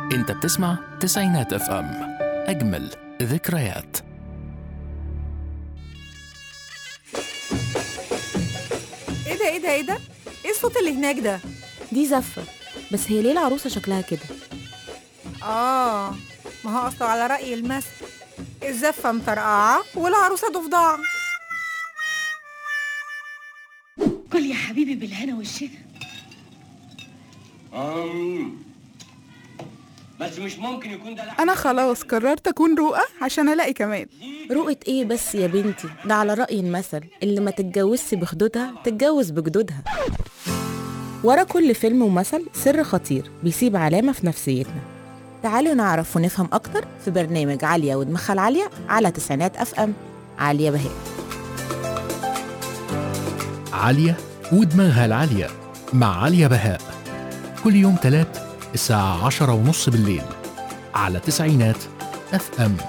انت بتسمع تسعينات اف ام اجمل ذكريات ايه ده ايه ده ايه ده ايه الصوت اللي هناك ده دي زفة بس هي ليه العروسة شكلها كده اه ما هو اصله على رأي المثل الزفة مطرقعة والعروسة ضفدعة كل يا حبيبي بالهنا والشفا أم. بس مش ممكن يكون ده لحم أنا خلاص قررت أكون رؤى عشان ألاقي كمال رؤية ايه بس يا بنتي ده على رأي المثل اللي ما تتجوزش بخدودها تتجوز بجدودها ورا كل فيلم ومثل سر خطير بيسيب علامة في نفسيتنا تعالوا نعرف ونفهم أكتر في برنامج عالية ودماغها العالية على تسعينات أف أم عالية بهاء عالية ودماغها العالية مع عالية بهاء كل يوم تلات الساعة عشرة ونص بالليل على تسعينات اف ام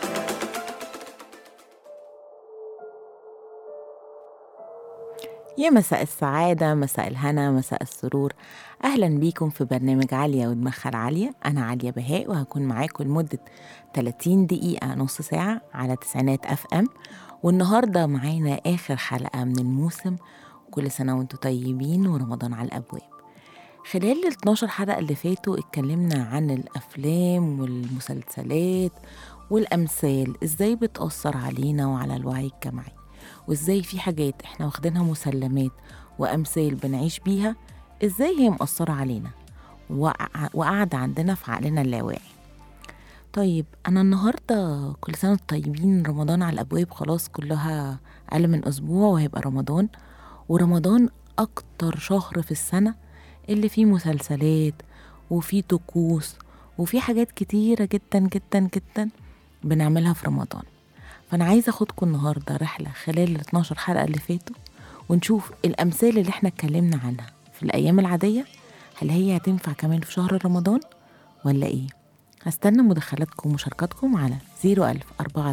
يا مساء السعادة مساء الهنا مساء السرور أهلا بيكم في برنامج عالية ودماغها العالية أنا عالية بهاء وهكون معاكم لمدة 30 دقيقة نص ساعة على تسعينات أف أم والنهاردة معانا آخر حلقة من الموسم كل سنة وانتم طيبين ورمضان على الأبواب خلال ال 12 حلقة اللي فاتوا اتكلمنا عن الأفلام والمسلسلات والأمثال إزاي بتأثر علينا وعلى الوعي الجمعي وإزاي في حاجات إحنا واخدينها مسلمات وأمثال بنعيش بيها إزاي هي مأثرة علينا وقع- وقاعدة عندنا في عقلنا اللاواعي طيب أنا النهاردة كل سنة وانتم طيبين رمضان على الأبواب خلاص كلها أقل من أسبوع وهيبقى رمضان ورمضان أكتر شهر في السنة اللي فيه مسلسلات وفيه طقوس وفيه حاجات كتيرة جدا جدا جدا بنعملها في رمضان فأنا عايزة أخدكم النهاردة رحلة خلال ال 12 حلقة اللي فاتوا ونشوف الأمثال اللي احنا اتكلمنا عنها في الأيام العادية هل هي هتنفع كمان في شهر رمضان ولا إيه؟ هستنى مداخلاتكم ومشاركاتكم على 01000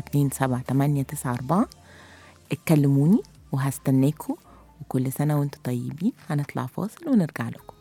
427 اتكلموني وهستناكم وكل سنة وانتم طيبين هنطلع فاصل ونرجع لكم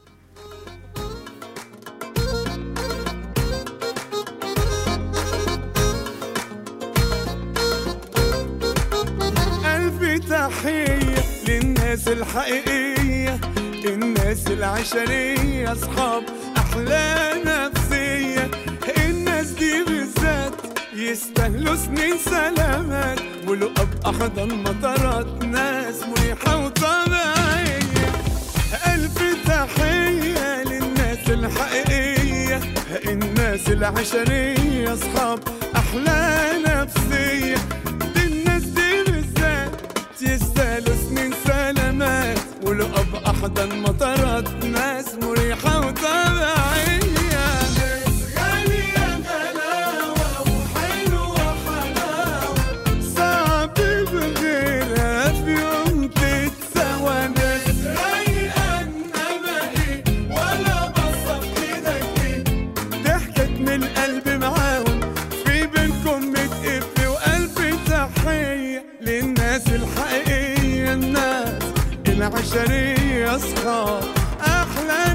ألف تحية للناس الحقيقية الناس العشرية أصحاب أحلى نفسية الناس دي بالذات يستاهلوا سنين سلامات ولقب أحضن مطارات ناس مريحة وطبيعية ألف تحية للناس الحقيقية الناس العشرية أصحاب أحلى نفسية دي الناس دي بالذات يستاهلوا سنين سلامات ولقب أحضن مطارات ناس مريحة وطبيعية ناس غالية غلاوة وحلوة حلاوة صعب بغيرها في يوم تتسوى ناس رايقة إنما إيه ولا بصة إيدك إيه ضحكت من القلب معاهم في بينكم متقف وقلب تحية للناس الحقيقية الناس العشرية أصحاب أحلى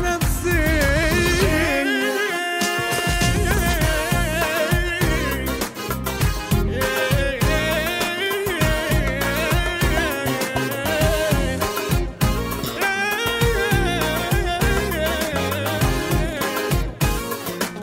نفسية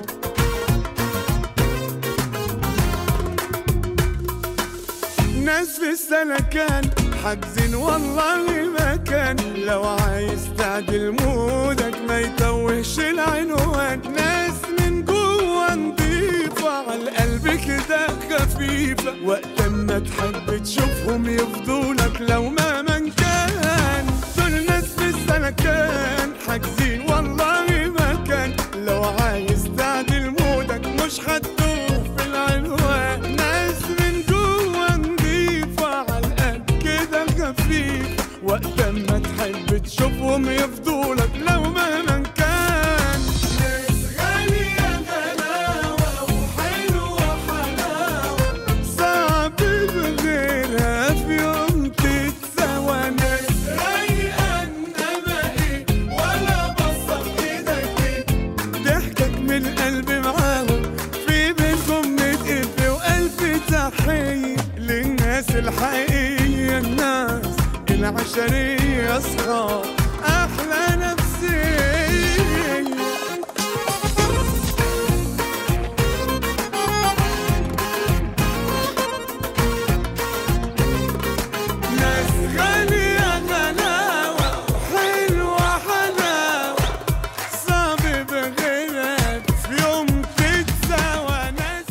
ناس في السلكان حاجزين والله مكان لو عايز تعدل مودك ما يتوهش العنوان ناس من جوه نضيفة على القلب كده خفيفة وقت ما تحب تشوفهم يفضولك لو ما من كان دول ناس في السلكان حاجزين والله مكان لو عايز تعدل مودك مش هتدوخ في العنوان ناس من جوه نضيفة على القلب كده خفيف وقت ما تحب تشوفهم يفضولك لو مهما كان ناس غالية غلاوة وحلوة حلاوة صعب بغيرها في يوم تتسوى الحقيقية الناس العشرية أصحاب أحلى نفسية ناس غالية غلاوة حلوة حلاوة صعب بغيرك في يوم تتساوى ناس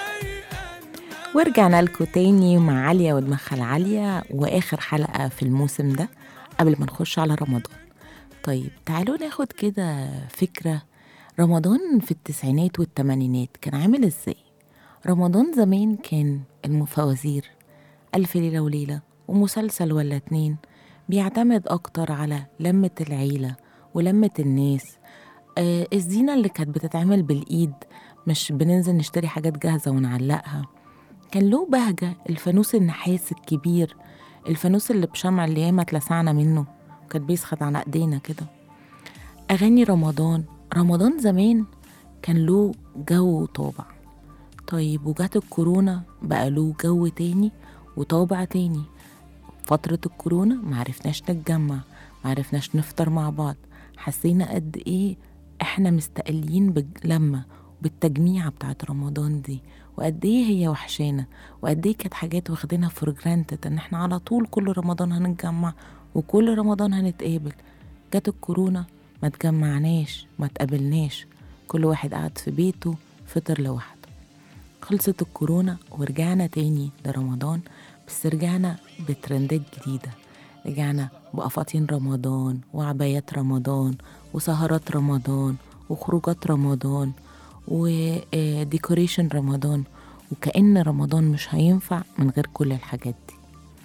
رايقة ورجعنا لكم تاني مع عليا ودماغها العالية وآخر حلقة في الموسم ده قبل ما نخش على رمضان طيب تعالوا ناخد كده فكرة رمضان في التسعينات والتمانينات كان عامل ازاي رمضان زمان كان المفوازير ألف ليلة وليلة ومسلسل ولا اتنين بيعتمد أكتر على لمة العيلة ولمة الناس آه الزينة اللي كانت بتتعمل بالإيد مش بننزل نشتري حاجات جاهزة ونعلقها كان له بهجة الفانوس النحاس الكبير الفانوس اللي بشمع اللي ياما اتلسعنا منه وكان بيسخط على ايدينا كده أغاني رمضان رمضان زمان كان له جو وطابع طيب وجات الكورونا بقى له جو تاني وطابع تاني فترة الكورونا معرفناش نتجمع معرفناش نفطر مع بعض حسينا قد ايه احنا مستقلين باللمة بالتجميعة بتاعت رمضان دي وقد ايه هي وحشانا وقد ايه كانت حاجات واخدينها فور جرانتد ان احنا على طول كل رمضان هنتجمع وكل رمضان هنتقابل جت الكورونا ما تجمعناش ما تقابلناش كل واحد قعد في بيته فطر لوحده خلصت الكورونا ورجعنا تاني لرمضان بس رجعنا بترندات جديدة رجعنا بقفاطين رمضان وعبايات رمضان وسهرات رمضان وخروجات رمضان وديكوريشن رمضان وكأن رمضان مش هينفع من غير كل الحاجات دي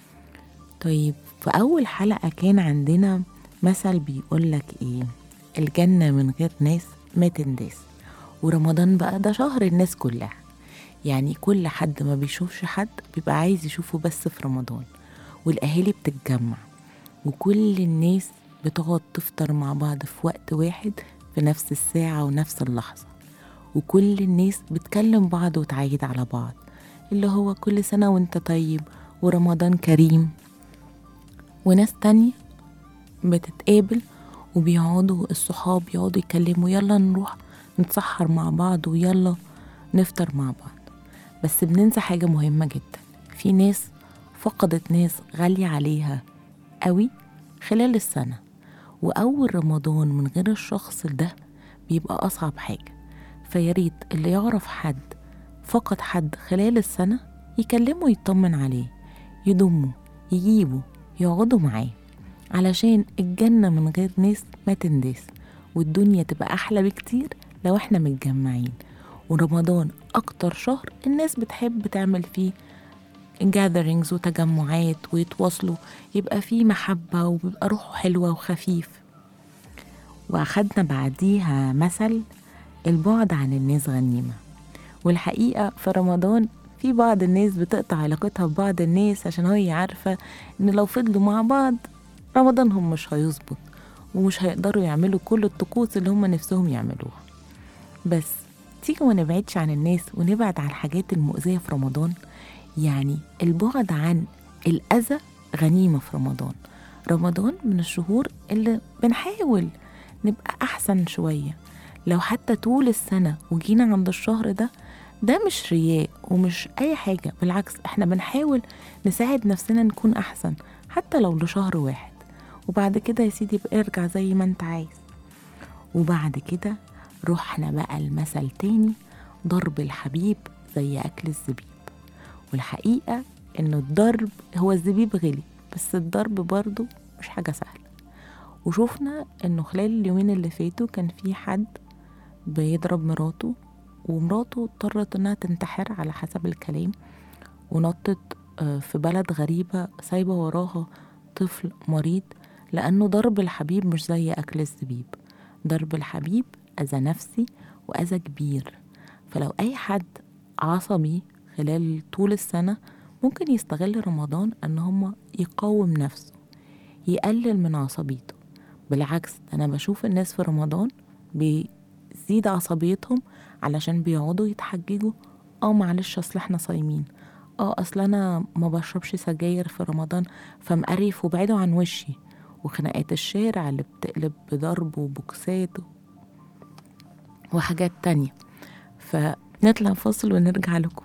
طيب في أول حلقة كان عندنا مثل بيقولك إيه الجنة من غير ناس ما تنداس ورمضان بقى ده شهر الناس كلها يعني كل حد ما بيشوفش حد بيبقى عايز يشوفه بس في رمضان والأهالي بتتجمع وكل الناس بتقعد تفطر مع بعض في وقت واحد في نفس الساعة ونفس اللحظة وكل الناس بتكلم بعض وتعيد على بعض اللي هو كل سنة وانت طيب ورمضان كريم وناس تانية بتتقابل وبيقعدوا الصحاب يقعدوا يكلموا يلا نروح نتسحر مع بعض ويلا نفطر مع بعض بس بننسى حاجة مهمة جدا في ناس فقدت ناس غالية عليها قوي خلال السنة وأول رمضان من غير الشخص ده بيبقى أصعب حاجة فياريت اللي يعرف حد فقد حد خلال السنة يكلمه يطمن عليه يضمه يجيبه يقعدوا معاه علشان الجنة من غير ناس ما تنداس والدنيا تبقى أحلى بكتير لو احنا متجمعين ورمضان أكتر شهر الناس بتحب تعمل فيه جاذرينجز وتجمعات ويتواصلوا يبقى فيه محبة وبيبقى روحه حلوة وخفيف وأخدنا بعديها مثل البعد عن الناس غنيمة والحقيقة في رمضان في بعض الناس بتقطع علاقتها ببعض الناس عشان هي عارفة إن لو فضلوا مع بعض رمضانهم مش هيظبط ومش هيقدروا يعملوا كل الطقوس اللي هم نفسهم يعملوها بس تيجي ما نبعدش عن الناس ونبعد عن الحاجات المؤذية في رمضان يعني البعد عن الأذى غنيمة في رمضان رمضان من الشهور اللي بنحاول نبقى أحسن شوية لو حتى طول السنة وجينا عند الشهر ده ده مش رياء ومش أي حاجة بالعكس احنا بنحاول نساعد نفسنا نكون أحسن حتى لو لشهر واحد وبعد كده يا سيدي بقى ارجع زي ما انت عايز وبعد كده رحنا بقى المثل تاني ضرب الحبيب زي أكل الزبيب والحقيقة إن الضرب هو الزبيب غلي بس الضرب برضو مش حاجة سهلة وشوفنا إنه خلال اليومين اللي فاتوا كان في حد بيضرب مراته ومراته اضطرت إنها تنتحر على حسب الكلام ونطت آه، في بلد غريبة سايبة وراها طفل مريض لأنه ضرب الحبيب مش زي أكل الزبيب ضرب الحبيب أذى نفسي وأذى كبير فلو أي حد عصبي خلال طول السنة ممكن يستغل رمضان أن هما يقاوم نفسه يقلل من عصبيته بالعكس أنا بشوف الناس في رمضان بيزيد عصبيتهم علشان بيقعدوا يتحججوا اه معلش اصل احنا صايمين اه اصل انا ما بشربش سجاير في رمضان فمقرف وبعده عن وشي وخناقات الشارع اللي بتقلب بضرب وبوكسات وحاجات تانية فنطلع فاصل ونرجع لكم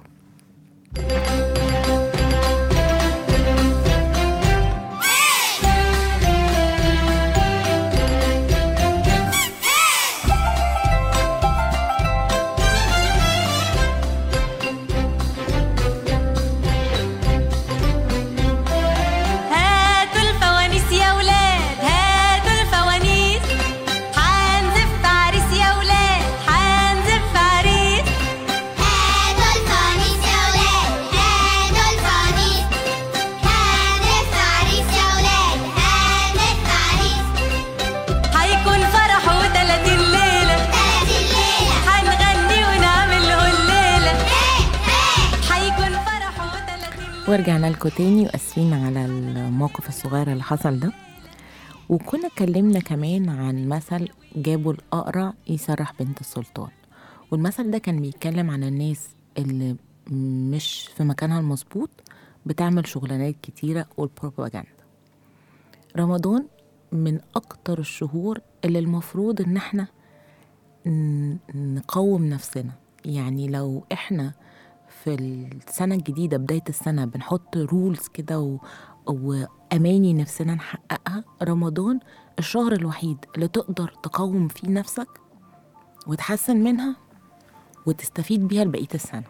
هاتوا الفوانيس يا ولاد هاتوا الفوانيس حنزف عريس يا ولاد حنزف عريس هاتوا الفوانيس يا ولاد هاتوا الفوانيس هانف عريس يا ولاد هانف عريس هيكون فرح وتلاتين ليلة تلاتين ليلة هنغني ونعمل له الليلة هي هي هيكون فرح وتلاتين ليلة ورجعنا لكم تاني واسفين على الموقف الصغير اللي حصل ده وكنا اتكلمنا كمان عن مثل جابوا الأقرع يسرح بنت السلطان والمثل ده كان بيتكلم عن الناس اللي مش في مكانها المظبوط بتعمل شغلانات كتيرة والبروباجندا رمضان من أكتر الشهور اللي المفروض إن احنا ن- نقوم نفسنا يعني لو احنا في السنة الجديدة بداية السنة بنحط رولز كده و... وأماني نفسنا نحققها رمضان الشهر الوحيد اللي تقدر تقوم فيه نفسك وتحسن منها وتستفيد بيها لبقية السنة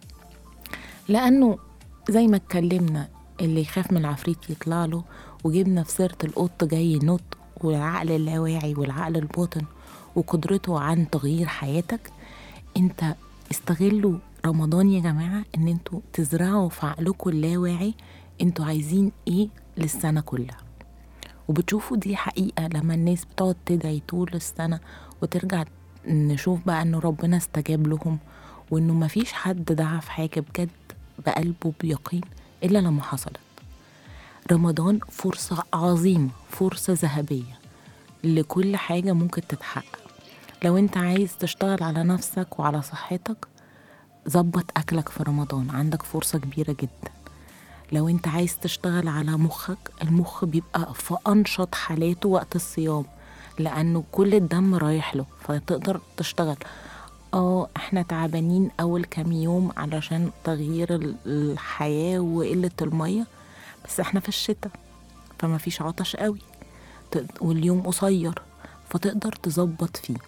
لأنه زي ما اتكلمنا اللي يخاف من العفريت يطلع له وجبنا في سيرة القط جاي ينط والعقل اللاواعي والعقل الباطن وقدرته عن تغيير حياتك انت استغلوا رمضان يا جماعة ان انتوا تزرعوا في عقلكم اللاواعي انتوا عايزين ايه للسنة كلها وبتشوفوا دي حقيقة لما الناس بتقعد تدعي طول السنة وترجع نشوف بقى انه ربنا استجاب لهم وانه مفيش حد دعا في حاجة بجد بقلبه بيقين الا لما حصلت رمضان فرصة عظيمة فرصة ذهبية لكل حاجة ممكن تتحقق لو انت عايز تشتغل على نفسك وعلى صحتك ظبط أكلك في رمضان عندك فرصة كبيرة جدا لو انت عايز تشتغل على مخك المخ بيبقى في أنشط حالاته وقت الصيام لأنه كل الدم رايح له فتقدر تشتغل اه احنا تعبانين أول كام يوم علشان تغيير ال- الحياة وقلة المية بس احنا في الشتاء فما فيش عطش قوي تق- واليوم قصير فتقدر تظبط فيه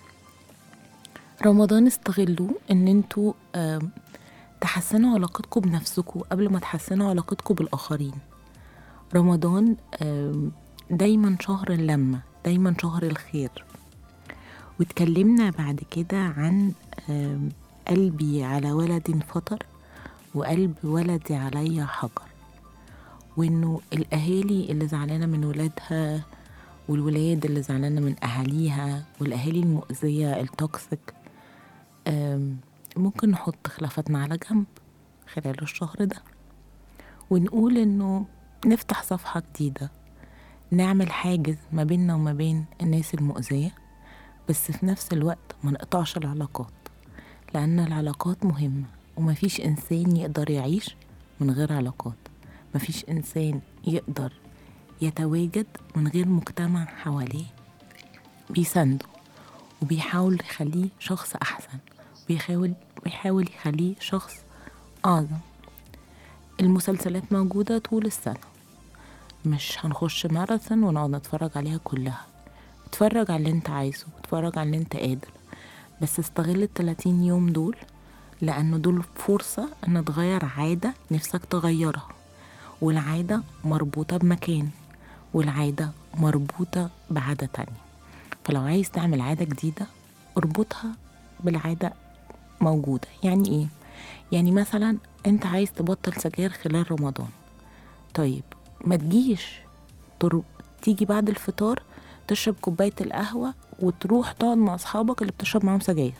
رمضان استغلوه ان انتوا آم، تحسنوا علاقتكم بنفسكم قبل ما تحسنوا علاقتكم بالآخرين رمضان آم، دايما شهر اللمة دايما شهر الخير واتكلمنا بعد كده عن آم، قلبي على ولد فطر وقلب ولدي عليا حجر وانه الاهالي اللي زعلانه من ولادها والولاد اللي زعلانه من اهاليها والاهالي المؤذيه التوكسيك آم، ممكن نحط خلافاتنا على جنب خلال الشهر ده ونقول انه نفتح صفحه جديده نعمل حاجز ما بيننا وما بين الناس المؤذيه بس في نفس الوقت ما نقطعش العلاقات لأن العلاقات مهمة ومفيش إنسان يقدر يعيش من غير علاقات مفيش إنسان يقدر يتواجد من غير مجتمع حواليه بيسنده وبيحاول يخليه شخص أحسن بيحاول بيحاول يخليه شخص أعظم المسلسلات موجودة طول السنة مش هنخش ماراثون ونقعد نتفرج عليها كلها اتفرج على اللي انت عايزه اتفرج على اللي انت قادر بس استغل التلاتين يوم دول لأنه دول فرصة إن تغير عادة نفسك تغيرها والعادة مربوطة بمكان والعادة مربوطة بعادة تانية فلو عايز تعمل عادة جديدة اربطها بالعادة موجودة يعني ايه؟ يعني مثلا انت عايز تبطل سجاير خلال رمضان طيب ما تجيش تر... تيجي بعد الفطار تشرب كوباية القهوة وتروح تقعد مع أصحابك اللي بتشرب معاهم سجاير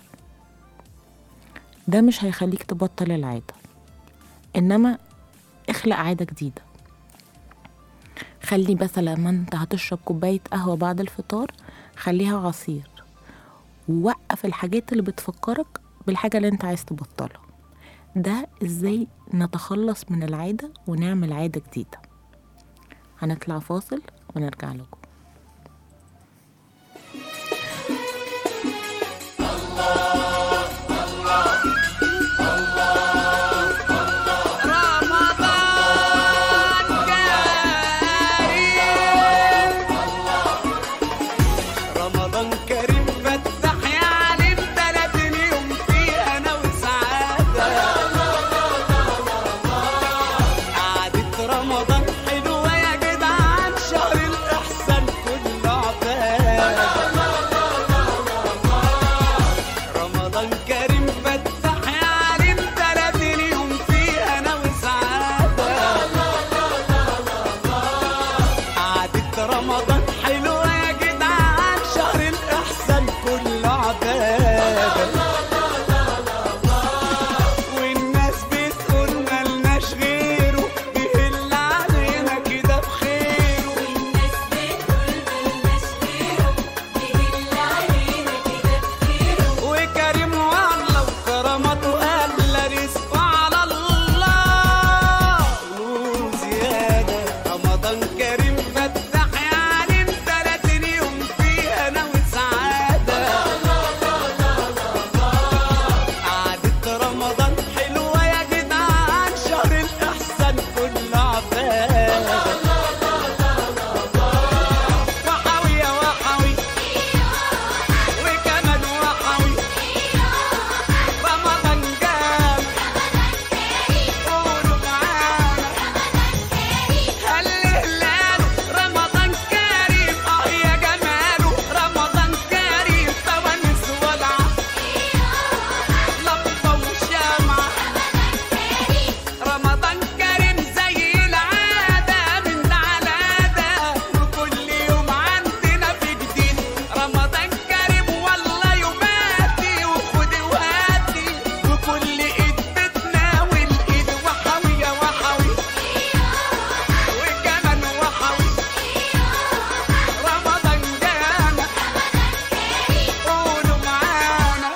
ده مش هيخليك تبطل العادة إنما اخلق عادة جديدة خلي بس لما انت هتشرب كوباية قهوة بعد الفطار خليها عصير ووقف الحاجات اللي بتفكرك بالحاجة اللي انت عايز تبطلها ده ازاي نتخلص من العادة ونعمل عادة جديدة هنطلع فاصل ونرجع لكم رمضان كريم فتح يا عليم تلاتين يوم فيه انا وسعادة قعدة رمضان حلوة يا جدعان شهر الإحسان كله عباد رمضان كريم فتح يا عليم تلاتين يوم فيه انا وسعادة قعدة رمضان حلوة يا جدعان شهر الإحسان كله عبادة والناس بتقول ملناش غيره بيهل علينا كده بخيره والناس بتقول ملناش غيره بيهل علينا كده بخيره وكريم والله وكرامته أهلا رزقه على الله نور زيادة رمضان كريم فتح يا عليم تلاتين يوم فيه أنا وسعادة قعدة رمضان حلوة يا جدعان شهر الإحسان كله عباد وحوي يا وحوي وكمان وحوي رمضان جام قولوا معانا هل هلال رمضان كريم اه يا جماله رمضان كريم فوانيس ولعة لمبة وشمعة رمضان كريم زي العادة من ده على ده وكل يوم عندنا في جديد رمضان كريم والله يوماتي وخدي وهاتي وكل ايد بتناول ايد وحوي يا وحوي وكمان وحوي رمضان جانا قولوا معانا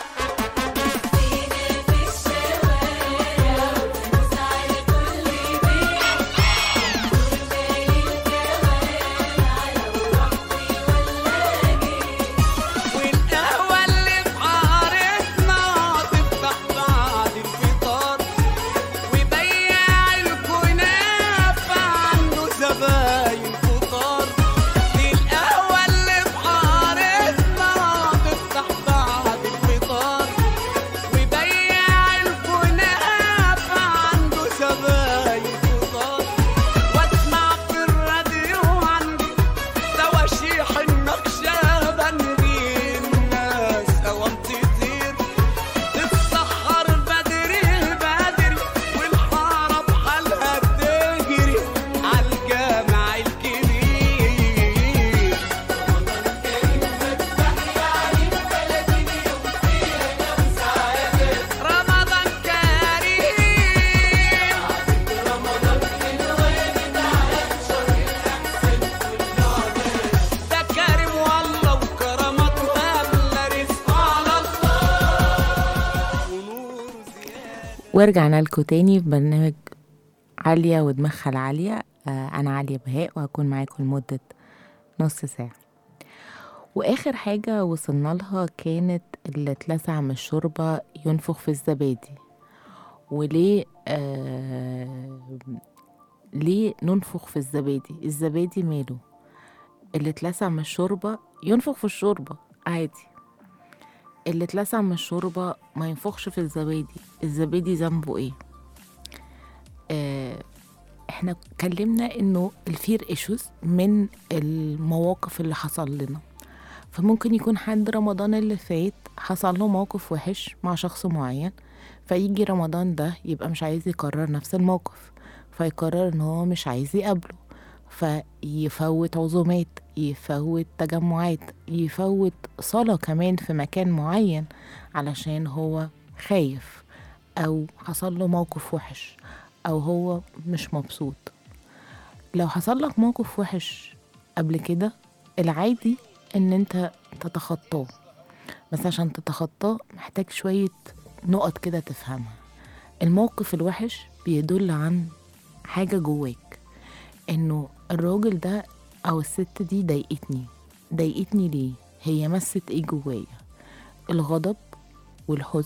والقهوة اللي في حارتنا تفتح بعد الفطار وبياع الكنافة عنده زباين كتار القهوة اللي في حارتنا تفتح بعد الفطار وبياع الكنافة عنده زباين كتار واسمع في الراديو عندي تواشيح النقشبند الناس اوام تطير تتسحر بدري بدري والحارة بحالها تجري عالجامع الكبير رمضان كريم ده كريم والله وكرامته أغلى رزق على الله ونور زيادة ورجعنا لكم تاني في برنامج عالية ودماغها العالية آه، أنا عالية بهاء وهكون معاكم لمدة نص ساعة وآخر حاجة وصلنا لها كانت اللي اتلسع من الشوربة ينفخ في الزبادي وليه آه ليه ننفخ في الزبادي الزبادي ماله اللي اتلسع من الشوربة ينفخ في الشوربة عادي اللي اتلسع من الشوربة ما ينفخش في الزبادي الزبادي ذنبه ايه آه احنا اتكلمنا انه الفير ايشوز من المواقف اللي حصل لنا فممكن يكون حد رمضان اللي فات حصل له موقف وحش مع شخص معين فيجي رمضان ده يبقى مش عايز يكرر نفس الموقف فيقرر ان هو مش عايز يقابله فيفوت عزومات يفوت تجمعات يفوت صلاة كمان في مكان معين علشان هو خايف أو حصل له موقف وحش أو هو مش مبسوط لو حصل لك موقف وحش قبل كده العادي ان انت تتخطاه بس عشان تتخطاه محتاج شوية نقط كده تفهمها الموقف الوحش بيدل عن حاجة جواك انه الراجل ده او الست دي ضايقتني ضايقتني ليه هي مست ايه جوايا الغضب والحزن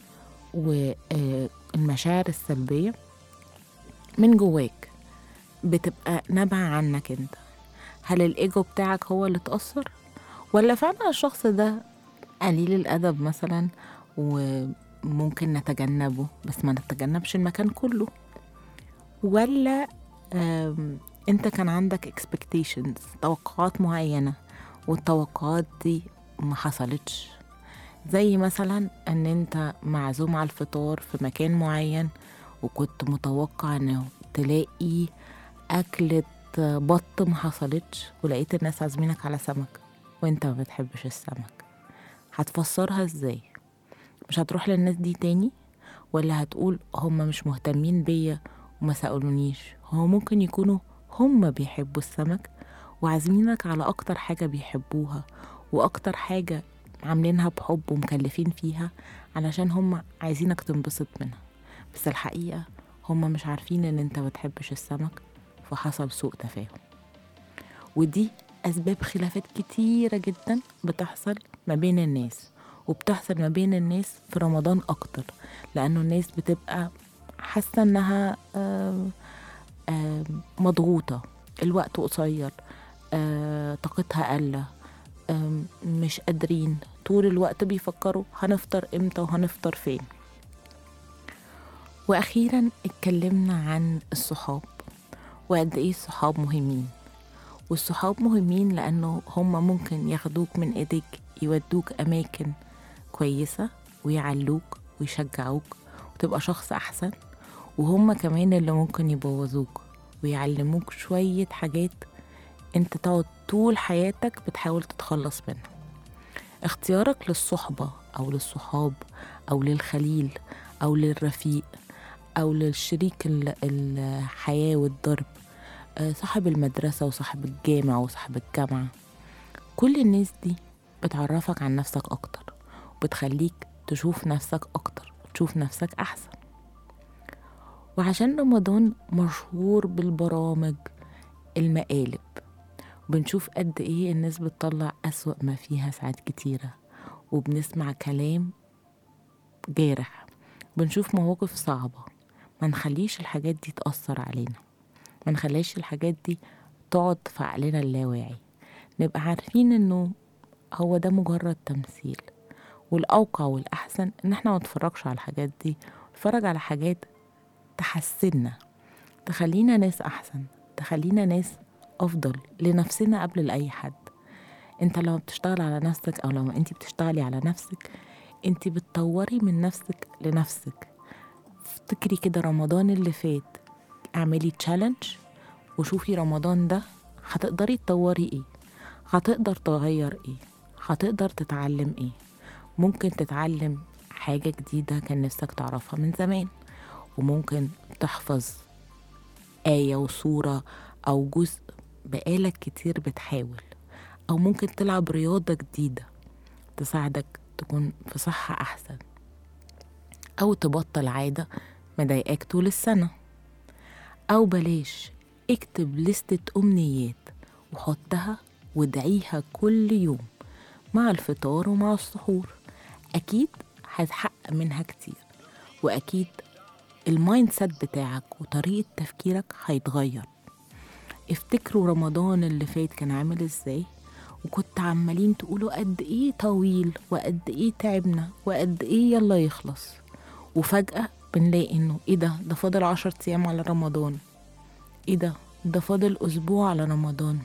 والمشاعر السلبية من جواك بتبقى نابعة عنك انت هل الايجو بتاعك هو اللي اتأثر ولا فعلا الشخص ده قليل الأدب مثلا وممكن نتجنبه بس ما نتجنبش المكان كله ولا آم، انت كان عندك expectations توقعات معينة والتوقعات دي ما حصلتش زي مثلا ان انت معزوم على الفطار في مكان معين وكنت متوقع انه تلاقي أكلة بط ما حصلتش ولقيت الناس عازمينك على سمك وانت ما بتحبش السمك هتفسرها ازاي مش هتروح للناس دي تاني ولا هتقول هما مش مهتمين بيا وما سألونيش هو ممكن يكونوا هما بيحبوا السمك وعازمينك على أكتر حاجة بيحبوها وأكتر حاجة عاملينها بحب ومكلفين فيها علشان هما عايزينك تنبسط منها بس الحقيقة هما مش عارفين ان انت بتحبش السمك فحصل سوء تفاهم ودي أسباب خلافات كتيرة جدا بتحصل ما بين الناس وبتحصل ما بين الناس في رمضان أكتر لأنه الناس بتبقى حاسة إنها آم، آم، مضغوطة الوقت قصير آه، طاقتها قلة آم، مش قادرين طول الوقت بيفكروا هنفطر امتى وهنفطر فين واخيرا اتكلمنا عن الصحاب وقد ايه الصحاب مهمين والصحاب مهمين لانه هما ممكن ياخدوك من ايديك يودوك اماكن كويسه ويعلوك ويشجعوك وتبقى شخص احسن وهما كمان اللي ممكن يبوظوك ويعلموك شويه حاجات انت تقعد طول حياتك بتحاول تتخلص منها اختيارك للصحبة أو للصحاب أو للخليل أو للرفيق أو للشريك ال- الحياة والضرب آه، صاحب المدرسة وصاحب الجامع وصاحب الجامعة كل الناس دي بتعرفك عن نفسك أكتر وبتخليك تشوف نفسك أكتر وتشوف نفسك أحسن وعشان رمضان مشهور بالبرامج المقالب بنشوف قد ايه الناس بتطلع أسوأ ما فيها ساعات كتيرة وبنسمع كلام جارح بنشوف مواقف صعبة ما نخليش الحاجات دي تأثر علينا ما نخليش الحاجات دي تقعد في عقلنا اللاواعي نبقى عارفين انه هو ده مجرد تمثيل والأوقع والأحسن إن احنا ما نتفرجش على الحاجات دي نتفرج على حاجات تحسننا تخلينا ناس أحسن تخلينا ناس أفضل لنفسنا قبل لأي حد انت لما بتشتغل على نفسك أو لما انت بتشتغلي على نفسك انت بتطوري من نفسك لنفسك افتكري كده رمضان اللي فات اعملي تشالنج وشوفي رمضان ده هتقدري تطوري ايه هتقدر تغير ايه هتقدر تتعلم ايه ممكن تتعلم حاجة جديدة كان نفسك تعرفها من زمان وممكن تحفظ آية وصورة أو جزء بقالك كتير بتحاول أو ممكن تلعب رياضة جديدة تساعدك تكون في صحة أحسن أو تبطل عادة مضايقاك طول السنة أو بلاش اكتب لستة أمنيات وحطها وادعيها كل يوم مع الفطار ومع السحور أكيد هتحقق منها كتير وأكيد المايند سيت بتاعك وطريقة تفكيرك هيتغير افتكروا رمضان اللي فات كان عامل ازاي وكنت عمالين تقولوا قد ايه طويل وقد ايه تعبنا وقد ايه يلا يخلص وفجأة بنلاقي انه ايه ده ده فاضل عشر ايام على رمضان ايه ده ده فاضل اسبوع على رمضان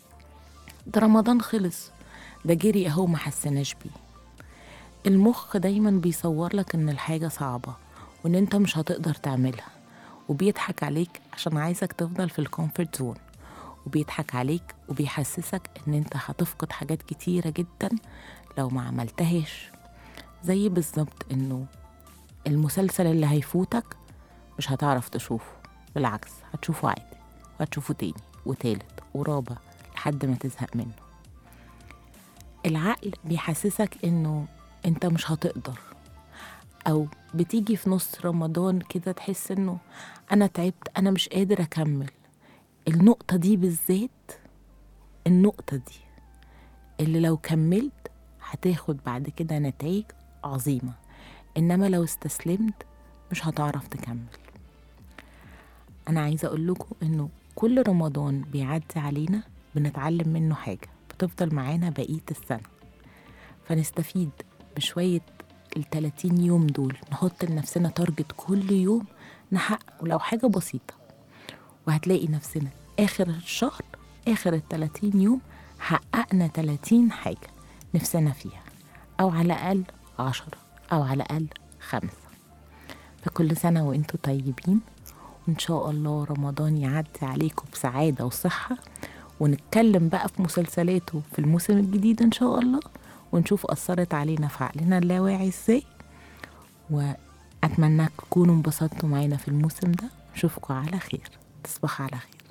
ده رمضان خلص ده جري اهو ما حسناش بيه المخ دايما بيصور لك ان الحاجة صعبة وان انت مش هتقدر تعملها وبيضحك عليك عشان عايزك تفضل في الكومفورت زون وبيضحك عليك وبيحسسك ان انت هتفقد حاجات كتيرة جدا لو ما عملتهاش زي بالظبط انه المسلسل اللي هيفوتك مش هتعرف تشوفه بالعكس هتشوفه عادي وهتشوفه تاني وتالت ورابع لحد ما تزهق منه العقل بيحسسك انه انت مش هتقدر أو بتيجي في نص رمضان كده تحس إنه أنا تعبت أنا مش قادر أكمل النقطة دي بالذات النقطة دي اللي لو كملت هتاخد بعد كده نتائج عظيمة إنما لو استسلمت مش هتعرف تكمل أنا عايزة أقول لكم إنه كل رمضان بيعدي علينا بنتعلم منه حاجة بتفضل معانا بقية السنة فنستفيد بشوية التلاتين يوم دول نحط لنفسنا تارجت كل يوم نحقق ولو حاجة بسيطة وهتلاقي نفسنا آخر الشهر آخر التلاتين يوم حققنا تلاتين حاجة نفسنا فيها أو على الأقل عشرة أو على الأقل خمسة فكل سنة وانتوا طيبين وإن شاء الله رمضان يعدي عليكم بسعادة وصحة ونتكلم بقى في مسلسلاته في الموسم الجديد إن شاء الله ونشوف أثرت علينا في عقلنا اللاواعي إزاي وأتمنى تكونوا انبسطتوا معانا في الموسم ده نشوفكم على خير تصبحوا على خير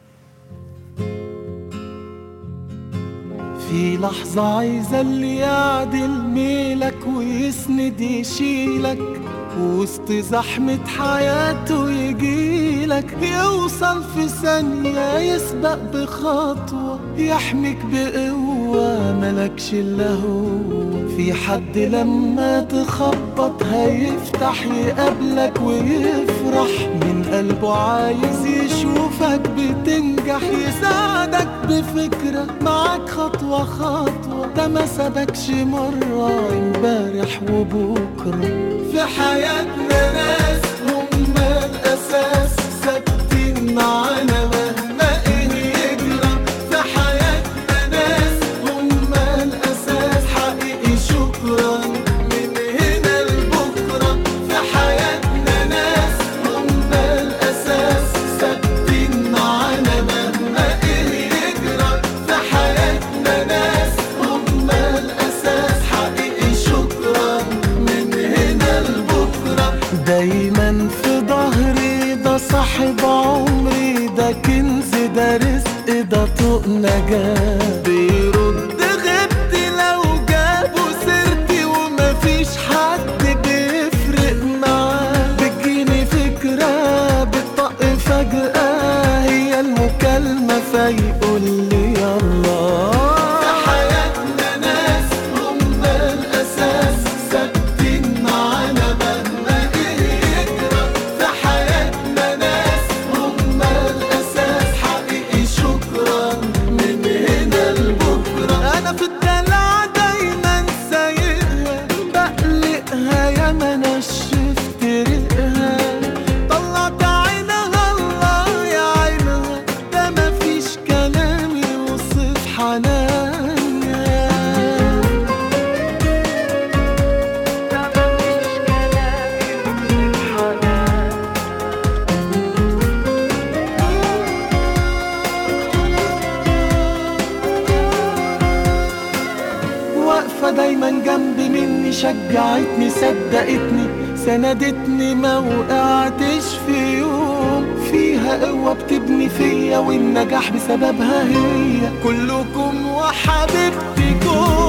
في لحظة عايزة اللي يعدل ميلك ويسند يشيلك وسط زحمة حياته يجيلك يوصل في ثانية يسبق بخطوة يحميك بقوة ملكش إلا هو في حد لما تخبط هيفتح يقابلك ويفرح من قلبه عايز يشوفك بتنجح يساعدك بفكرة معاك خطوة خطوة ده ما سابكش مرة امبارح وبكرة في حياتنا ناس هم الأساس ثابتين معانا مهما إيه يجرى في حياتنا ناس هم الأساس حقيقي شكرا من هنا لبكرة في حياتنا ناس هم الأساس ثابتين معانا مهما إيه يجرى في حياتنا ناس هم الأساس حقيقي شكرا من هنا لبكرة دايما في ظهري ده صاحب عمري ده كنز ده رزق ده طوق نجاة بيرد غبتي لو جابوا سيرتي ومفيش حد بيفرق معاه بتجيني فكرة بتطق فجأة هي المكالمة فيقول لي يلا في حياتنا ناس هم الأساس ثابتين معانا مهما إيه يجرى في حياتنا ناس هم الأساس حقيقي شكرا من هنا لبكرة أنا في الدلع دايما سايقها بقلقها يا ما نشفت ريقها طلعت عينها الله يا عينها ده مفيش كلام يوصف حنانها واقفة دايما جنب مني شجعتني صدقتني سندتني ما وقعتش في يوم فيها قوة بتبني فيا والنجاح بسببها هي كلكم وحبيبتي جوه